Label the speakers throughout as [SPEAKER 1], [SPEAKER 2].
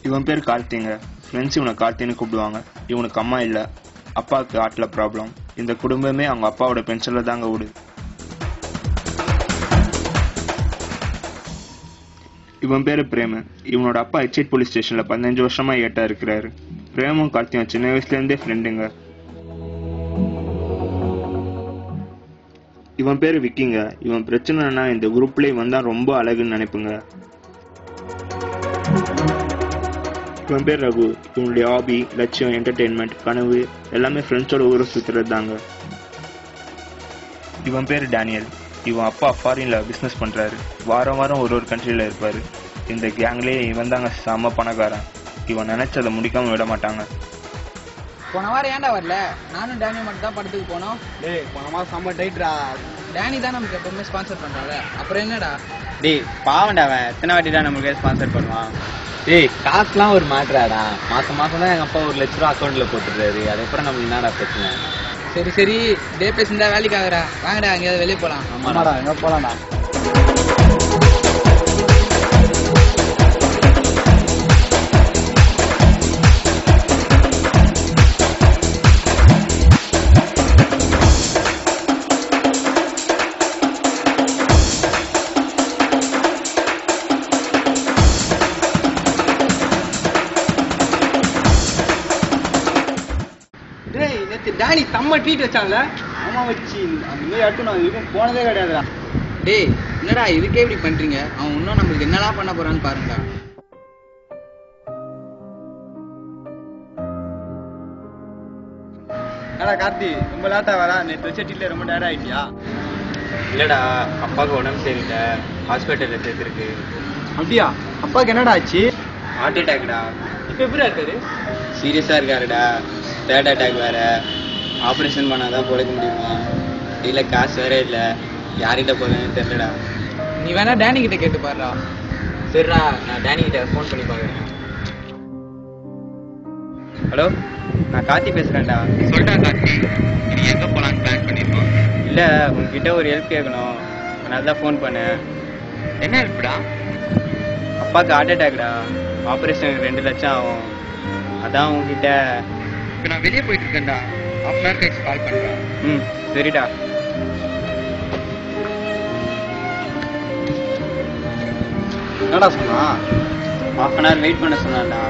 [SPEAKER 1] இவன் பேர் கார்த்திங்க ஃப்ரெண்ட்ஸ் இவனை கார்த்தின்னு கூப்பிடுவாங்க இவனுக்கு அம்மா இல்லை அப்பாவுக்கு ஹார்ட்டில் ப்ராப்ளம் இந்த குடும்பமே அவங்க அப்பாவோட பென்ஷனில் தாங்க ஓடுது இவன் பேரு பிரேமு இவனோட அப்பா எச்சேட் போலீஸ் ஸ்டேஷன்ல பதினஞ்சு வருஷமா ஏட்டா இருக்கிறாரு பிரேமும் கார்த்தியும் சின்ன வயசுல இருந்தே ஃப்ரெண்டுங்க இவன் பேரு விக்கிங்க இவன் பிரச்சனைனா இந்த குரூப்ல இவன் தான் ரொம்ப அழகுன்னு நினைப்புங்க இவன் பேர் ரகு இவனுடைய ஹாபி லட்சியம் என்டர்டெயின்மெண்ட் கனவு எல்லாமே ஃப்ரெண்ட்ஸோட ஊரை சுத்துறது தாங்க இவன் பேர் டேனியல் இவன் அப்பா ஃபாரின்ல பிசினஸ் பண்றாரு வாரம் வாரம் ஒரு ஒரு கண்ட்ரில இருப்பாரு இந்த கேங்லயே இவன் தாங்க செம பணக்காரன் இவன் நினைச்சதை முடிக்காம விட மாட்டாங்க
[SPEAKER 2] போன வாரம் ஏன்டா வரல நானும் டேனி மட்டும் தான் படத்துக்கு போனோம்
[SPEAKER 3] டேய் போன மாசம் செம்ம டைட்ரா
[SPEAKER 2] டேனி தான் நமக்கு எப்பவுமே ஸ்பான்சர் பண்றாங்க அப்புறம் என்னடா
[SPEAKER 3] டேய் பாவண்டா அவன் எத்தனை வாட்டி தான் நமக்கு ஸ்பான்சர் பண்ணுவான் டேய் காசுலாம் ஒரு மாட்டுறாடா மாசம் மாசம் தான் எங்க அப்பா ஒரு லட்ச ரூபா அக்கௌண்ட்ல போட்டுறாரு அதுக்கப்புறம் நம்மளுக்கு என்னடா பிரச்சனை
[SPEAKER 2] சரி சரி டே பேசியிருந்தா வேலைக்கு ஆகுறா வாங்கடா எங்கேயாவது வெளியே போலாம்
[SPEAKER 3] ஆமாடா எங்க போலாம்டா டேய் நேத்து டானி செம்ம ட்ரீட் வச்சான்ல ஆமா வச்சு அந்த மாதிரி இடத்துக்கு நான் இதுக்கும் போனதே கிடையாதுடா
[SPEAKER 2] டேய் என்னடா இதுக்கே இப்படி பண்றீங்க அவன் இன்னும் நம்மளுக்கு என்னலாம் பண்ண போறான்னு பாருங்க
[SPEAKER 3] என்னடா கார்த்தி ரொம்ப லேட்டா வரா நேற்று வச்ச ட்ரீட்ல ரொம்ப டயர்ட் ஆயிட்டியா இல்லடா அப்பாவுக்கு உடம்பு சரியில்லை ஹாஸ்பிட்டல்ல சேர்த்துருக்கு அப்படியா அப்பாவுக்கு என்னடா ஆச்சு ஹார்ட் அட்டாக்டா இப்போ எப்படி இருக்காரு சீரியஸா இருக்காருடா தேர்ட் அட்டாக் வேற ஆபரேஷன் பண்ணாதான் பிழைக்க முடியுமா இல்ல காசு வேற இல்ல யார்கிட்ட போறதுன்னு தெரியலடா
[SPEAKER 2] நீ வேணா டேனி கிட்ட கேட்டு பாருடா
[SPEAKER 3] சரிடா நான் டேனி கிட்ட ஃபோன் பண்ணி பார்க்குறேன் ஹலோ நான் கார்த்தி பேசுறேன்டா
[SPEAKER 1] சொல்றா கார்த்தி நீ எங்க போலான்னு பிளான் பண்ணிருக்கோம்
[SPEAKER 3] இல்ல உங்ககிட்ட ஒரு ஹெல்ப் கேட்கணும் நான் தான் ஃபோன் பண்ணேன்
[SPEAKER 1] என்ன இருக்குடா
[SPEAKER 3] அப்பாவுக்கு ஹார்ட் அட்டாக்டா ஆப்ரேஷன் ரெண்டு லட்சம் ஆகும் அதான் உங்ககிட்ட
[SPEAKER 1] இப்போ நான் வெளியே போயிட்டு இருக்கேன்டா ஹாஃப் அன் கழிச்சு கால் பண்றேன்
[SPEAKER 3] ம் சரிடா என்னடா சொன்னா ஹாஃப் அன் ஹவர் வெயிட் பண்ண சொன்னான்டா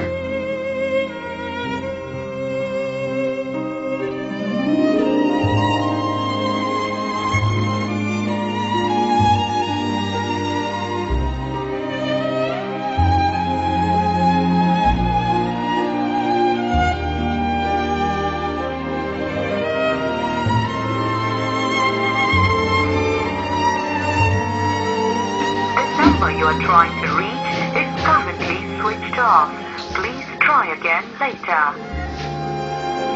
[SPEAKER 4] The number you are trying to reach is currently switched off. Please try again later.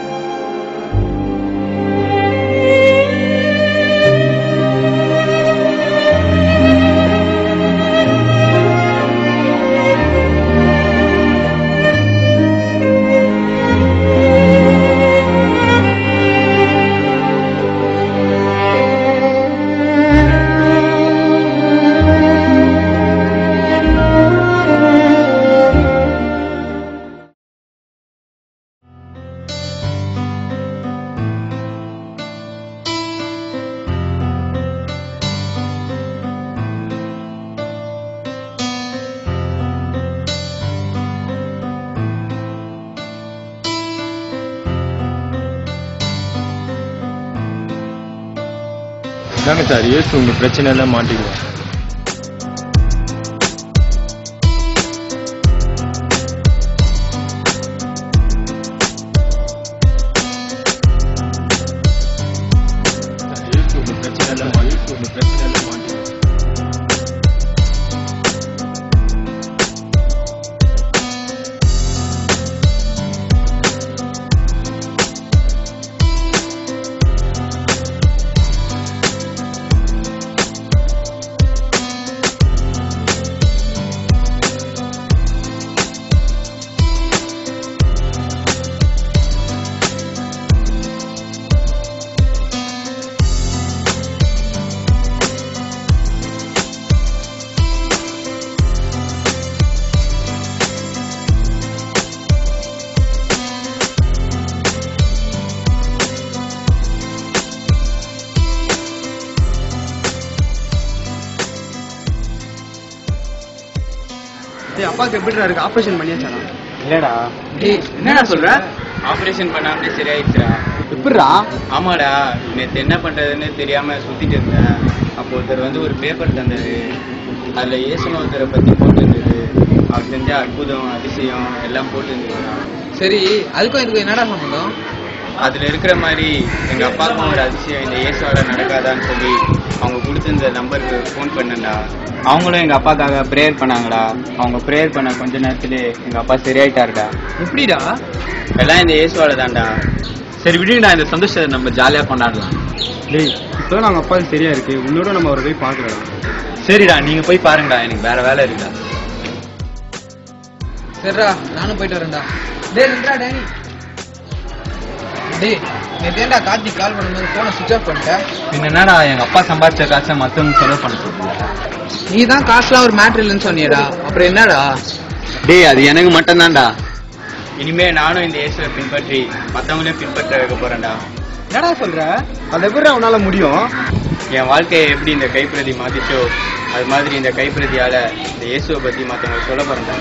[SPEAKER 5] இதாங்க சார் ஏசு உங்க பிரச்சனை எல்லாம் மாட்டிக்குவோம் ஏசு உங்க பிரச்சனை எல்லாம் மாட்டி- உங்க பிரச்சனை எல்லாம் மாட்டிக்குவோம்
[SPEAKER 3] அப்பாவுக்கு எப்படிடா இருக்கு ஆபரேஷன் பண்ணியாச்சாடா
[SPEAKER 2] இல்லடா
[SPEAKER 3] டேய் என்னடா சொல்ற
[SPEAKER 2] ஆபரேஷன் பண்ணாமலே சரியாயிடுச்சுடா
[SPEAKER 3] எப்படிடா
[SPEAKER 2] ஆமாடா நேற்று என்ன பண்றதுன்னு தெரியாம சுத்திட்டு இருந்தேன் அப்போ ஒருத்தர் வந்து ஒரு பேப்பர் தந்தாரு அதுல இயேசுன ஒருத்தரை பத்தி போட்டிருந்தது அவர் செஞ்ச அற்புதம் அதிசயம் எல்லாம் போட்டிருந்ததுடா
[SPEAKER 6] சரி அதுக்கும் இதுக்கும் என்னடா சம்பந்தம்
[SPEAKER 2] அதுல இருக்கிற மாதிரி எங்க அப்பாவுக்கும் ஒரு அதிசயம் இந்த இயேசுவால நடக்காதான்னு சொல்லி அவங்க கொடுத்திருந்த நம்பருக்கு ஃபோன் பண்ணேன்டா அவங்களும் எங்க அப்பாக்காக ப்ரேயர் பண்ணாங்கடா அவங்க ப்ரேயர் பண்ண கொஞ்ச நேரத்துல எங்க அப்பா சரியாயிட்டாருடா
[SPEAKER 3] எப்படிடா
[SPEAKER 2] எல்லாம் இந்த இயேசுவால தான்டா
[SPEAKER 3] சரி விடுங்கடா இந்த சந்தோஷத்தை நம்ம ஜாலியா கொண்டாடலாம் டேய் இப்போ நாங்க அப்பாவுக்கு சரியா இருக்கு உன்னோட நம்ம அவரை போய் பார்க்கலாம் சரிடா நீங்க போய் பாருங்கடா எனக்கு வேற வேலை இருக்குடா
[SPEAKER 6] சரிடா நானும் போயிட்டு வரேன்டா டேய் நின்றா டேனி டேய் நேத்தேண்டா கார்த்திக் கால் பண்ணும்போது போனை சுவிச் ஆஃப் பண்ணிட்டேன்
[SPEAKER 3] பின்ன என்னடா எங்க அப்பா சம்பாதிச்ச காசை மத்தவங்க செலவு பண்ண சொல்றீங்க
[SPEAKER 6] நீ தான் காசுலாம் ஒரு மேட்ரு இல்லைன்னு சொன்னியடா அப்புறம் என்னடா
[SPEAKER 3] டேய் அது எனக்கு மட்டும் தான்டா
[SPEAKER 2] இனிமே நானும் இந்த இயேசுவை பின்பற்றி மத்தவங்களையும் பின்பற்ற வைக்க போறேன்டா
[SPEAKER 3] என்னடா சொல்ற அது எப்படி அவனால முடியும்
[SPEAKER 2] என் வாழ்க்கையை எப்படி இந்த கைப்பிரதி மாத்திச்சோ அது மாதிரி இந்த கைப்பிரதியால இந்த இயேசுவை பத்தி மத்தவங்களுக்கு சொல்ல போறேன்டா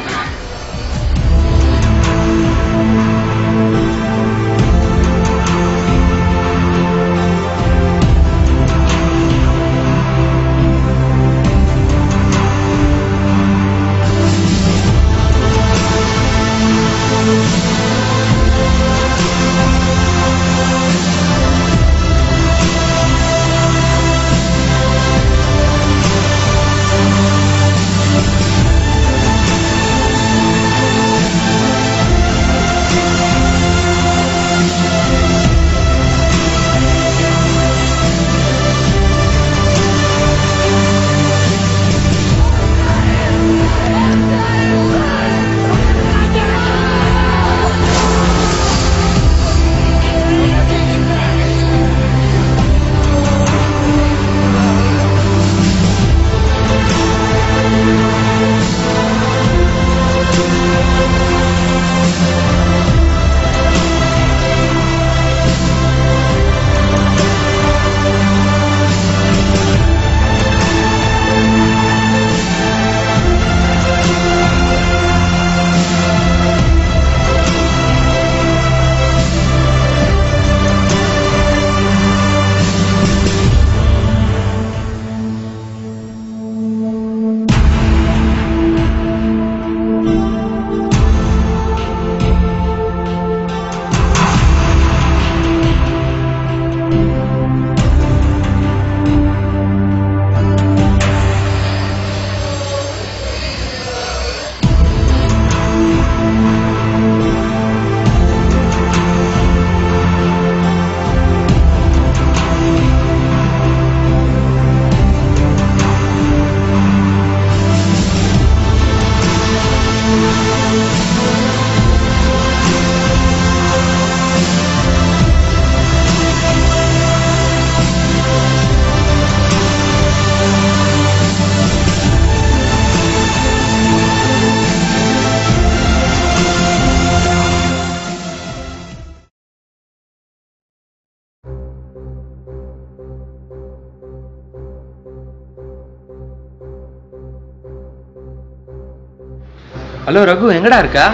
[SPEAKER 3] ஹலோ ரகு எங்கடா இருக்கா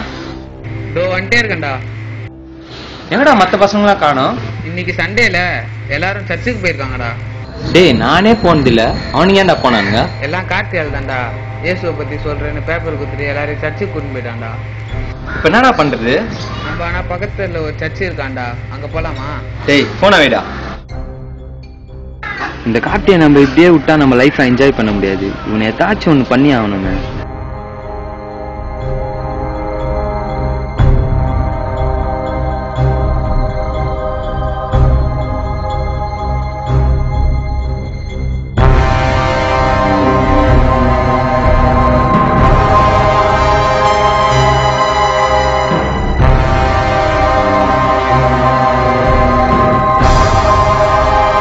[SPEAKER 6] இதோ வந்துட்டே இருக்கேன்டா
[SPEAKER 3] எங்கடா மத்த பசங்களாம் காணோம்
[SPEAKER 6] இன்னைக்கு சண்டேல எல்லாரும் சர்ச்சுக்கு போயிருக்காங்கடா
[SPEAKER 3] டேய் நானே போனதில்ல அவனுங்க ஏன்டா போனானுங்க
[SPEAKER 6] எல்லாம் கார்த்தியால் தான்டா இயேசுவை பத்தி சொல்றேன்னு பேப்பர் கொடுத்துட்டு எல்லாரையும் சர்ச்சுக்கு கூட்டிட்டு போயிட்டான்டா
[SPEAKER 3] இப்ப என்னடா பண்றது
[SPEAKER 6] நம்ம ஆனா பக்கத்துல ஒரு சர்ச் இருக்கான்டா அங்க போலாமா
[SPEAKER 3] டேய் போன வைடா
[SPEAKER 7] இந்த காட்டியை நம்ம இப்படியே விட்டா நம்ம லைஃப்பை என்ஜாய் பண்ண முடியாது இவனை ஏதாச்சும் ஒன்று பண்ணி ஆகணுங்க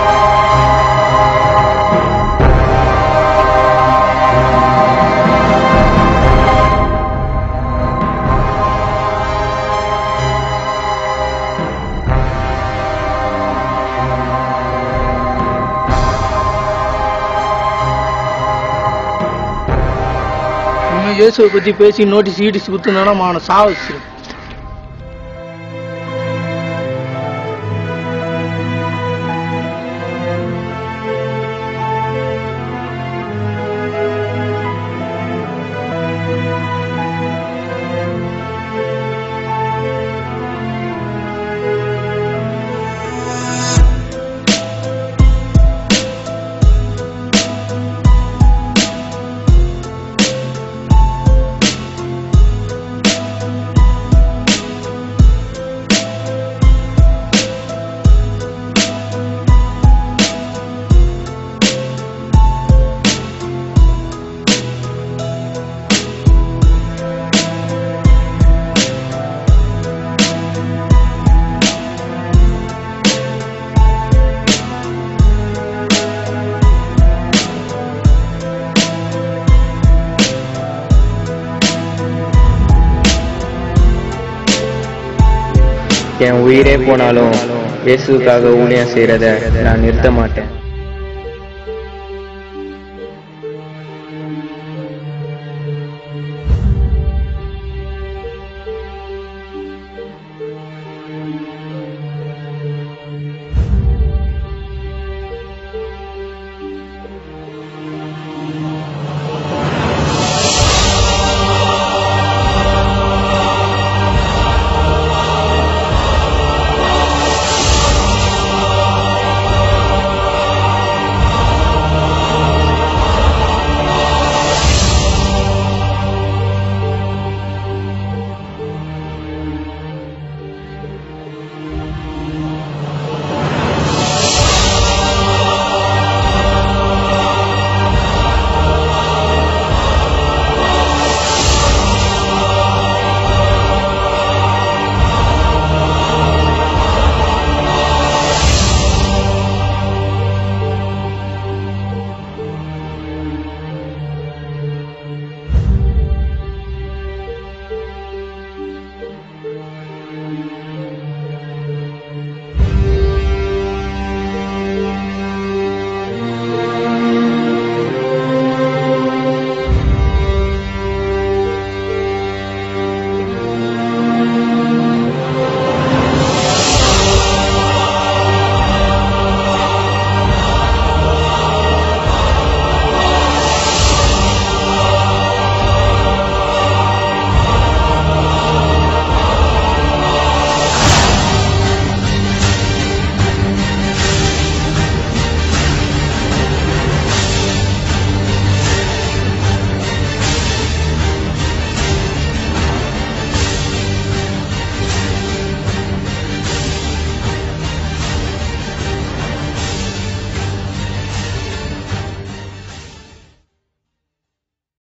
[SPEAKER 4] Thank
[SPEAKER 8] இயேசுவை பத்தி பேசி நோட்டீஸ் ஈடிஸ் குத்துனா அவனை சாவச்சு
[SPEAKER 7] என் உயிரே போனாலும் இயேசுக்காக ஊழியம் செய்யறத நான் நிறுத்த மாட்டேன்